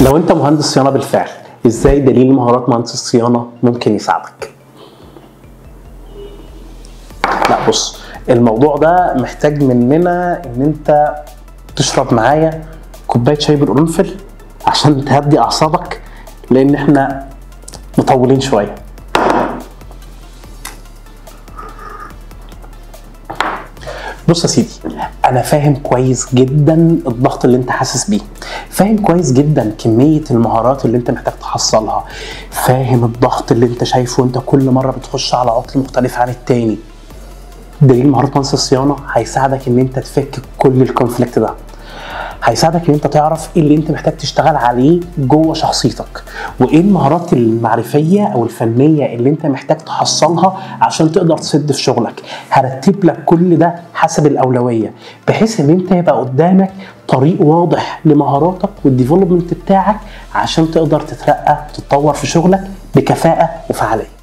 لو انت مهندس صيانه بالفعل ازاي دليل مهارات مهندس الصيانه ممكن يساعدك لا بص الموضوع ده محتاج مننا ان انت تشرب معايا كوبايه شاي بالقرنفل عشان تهدي اعصابك لان احنا مطولين شويه بص يا سيدي انا فاهم كويس جدا الضغط اللي انت حاسس بيه فاهم كويس جدا كميه المهارات اللي انت محتاج تحصلها فاهم الضغط اللي انت شايفه انت كل مره بتخش على عطل مختلف عن التاني دليل مهارات مهندس الصيانه هيساعدك ان انت تفك كل الكونفليكت ده هيساعدك ان انت تعرف ايه اللي انت محتاج تشتغل عليه جوه شخصيتك وايه المهارات المعرفيه او الفنيه اللي انت محتاج تحصلها عشان تقدر تسد في شغلك هرتب لك كل ده حسب الاولويه بحيث ان انت يبقى قدامك طريق واضح لمهاراتك والديفلوبمنت بتاعك عشان تقدر تترقى وتتطور في شغلك بكفاءه وفعاليه